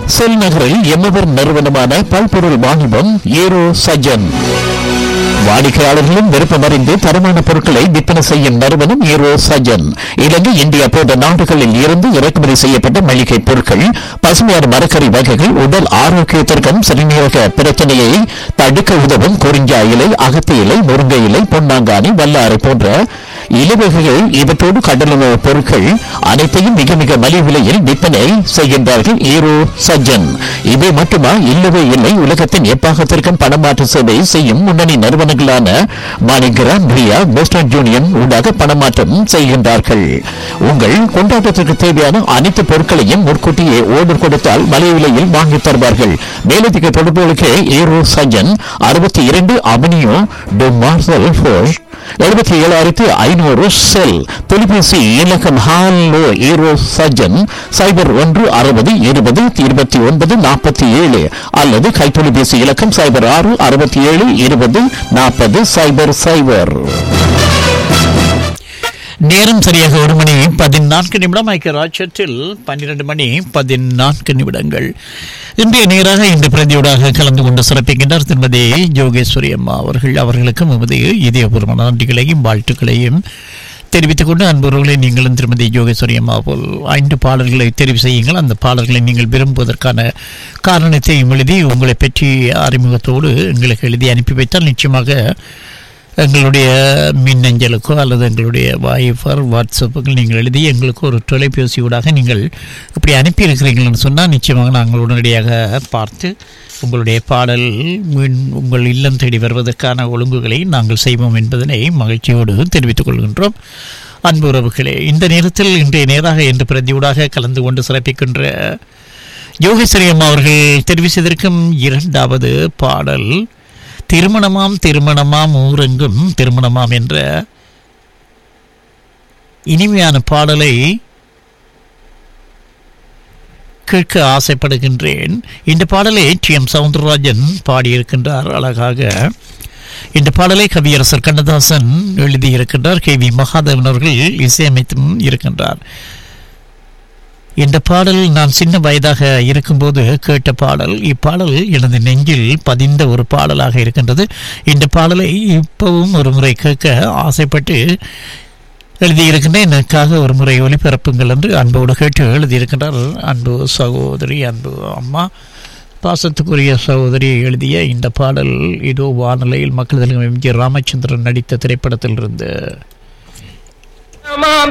செல் நகரில் எம்மவர் நிறுவனமான பல்பொருள் வாணிபம் ஏரோ சஜன் வாடிக்கையாளர்களும் விருப்பமறிந்து தரமான பொருட்களை விற்பனை செய்யும் நிறுவனம் ஏரோ சஜன் இலங்கை இந்தியா போன்ற நாடுகளில் இருந்து இறக்குமதி செய்யப்பட்ட மளிகை பொருட்கள் பசுமையான மரக்கறி வகைகள் உடல் ஆரோக்கியத்திற்கும் சிறுநீரக பிரச்சனையை தடுக்க உதவும் குறிஞ்சா இலை அகத்தி இலை முருங்கை இலை பொன்னாங்கானி வல்லாறு போன்ற இலவகைகள் இவற்றோடு கடலுணவு பொருட்கள் அனைத்தையும் மிக மிக மலிவு விலையில் விற்பனை செய்கின்றார்கள் ஈரோ சஜ்ஜன் இவை மட்டுமா இல்லவே இல்லை உலகத்தின் எப்பாகத்திற்கும் பணமாற்று சேவை செய்யும் முன்னணி நிறுவனங்களான மாணிகிராம் ரியா வெஸ்டர்ன் யூனியன் ஊடாக பணமாற்றம் செய்கின்றார்கள் உங்கள் கொண்டாட்டத்திற்கு தேவையான அனைத்து பொருட்களையும் முன்கூட்டியே ஓர்டர் கொடுத்தால் மலிவு விலையில் வாங்கித் தருவார்கள் மேலதிக தொடர்புகளுக்கு ஈரோ சஜ்ஜன் அறுபத்தி இரண்டு அவனியோ டு மார்சல் ஃபோஷ் எழுபத்தி ஏழாயிரத்தி ஐநூறு செல் தொலைபேசி இலக்கம் ஹாலோ ஈரோ சஜன் சைபர் ஒன்று அறுபது இருபது இருபத்தி ஒன்பது நாற்பத்தி ஏழு அல்லது கைத்தொலைபேசி இலக்கம் சைபர் ஆறு அறுபத்தி ஏழு இருபது நாற்பது சைபர் சைபர் நேரம் சரியாக ஒரு மணி பதினான்கு நிமிடம் ஐக்கிய ராஜ்யத்தில் பன்னிரண்டு மணி பதினான்கு நிமிடங்கள் இன்றைய நேராக இந்த பிரதியோடாக கலந்து கொண்டு சிறப்பிக்கின்றார் திருமதி யோகேஸ்வரி அம்மா அவர்கள் அவர்களுக்கும் எமது இதயபூர்வமான நன்றிகளையும் வாழ்த்துக்களையும் தெரிவித்துக் கொண்டு அன்புறவர்களை நீங்களும் திருமதி யோகேஸ்வரி அம்மா போல் ஐந்து பாடல்களை தெரிவு செய்யுங்கள் அந்த பாடல்களை நீங்கள் விரும்புவதற்கான காரணத்தையும் எழுதி உங்களை பற்றி அறிமுகத்தோடு எங்களுக்கு எழுதி அனுப்பி வைத்தால் நிச்சயமாக எங்களுடைய மின்னஞ்சலுக்கோ அல்லது எங்களுடைய வாய்ஃபர் வாட்ஸ்அப்புக்கு நீங்கள் எழுதி எங்களுக்கு ஒரு தொலைபேசியூடாக நீங்கள் இப்படி அனுப்பியிருக்கிறீங்கன்னு சொன்னால் நிச்சயமாக நாங்கள் உடனடியாக பார்த்து உங்களுடைய பாடல் மீன் உங்கள் இல்லம் தேடி வருவதற்கான ஒழுங்குகளை நாங்கள் செய்வோம் என்பதனை மகிழ்ச்சியோடு தெரிவித்துக் கொள்கின்றோம் அன்பு உறவுகளே இந்த நேரத்தில் இன்றைய நேராக என்று பிரதியூடாக கலந்து கொண்டு சிறப்பிக்கின்ற யோகேஸ்வரி அம்மா அவர்கள் தெரிவு செய்திருக்கும் இரண்டாவது பாடல் திருமணமாம் திருமணமாம் ஊரெங்கும் திருமணமாம் என்ற இனிமையான பாடலை கேட்க ஆசைப்படுகின்றேன் இந்த பாடலை டி எம் சவுந்தரராஜன் பாடியிருக்கின்றார் அழகாக இந்த பாடலை கவியரசர் கண்ணதாசன் எழுதியிருக்கின்றார் கே வி மகாதேவன் அவர்கள் இசையமைத்தும் இருக்கின்றார் இந்த பாடல் நான் சின்ன வயதாக இருக்கும்போது கேட்ட பாடல் இப்பாடல் எனது நெஞ்சில் பதிந்த ஒரு பாடலாக இருக்கின்றது இந்த பாடலை இப்பவும் ஒரு முறை கேட்க ஆசைப்பட்டு எழுதியிருக்கின்றேன் எனக்காக ஒரு முறை ஒளிபரப்புங்கள் என்று அன்போடு கேட்டு எழுதியிருக்கின்றார் அன்பு சகோதரி அன்பு அம்மா பாசத்துக்குரிய சகோதரி எழுதிய இந்த பாடல் இதோ வானிலையில் மக்கள் தலைவர் எம்ஜி ராமச்சந்திரன் நடித்த திரைப்படத்திலிருந்து ஆமாம்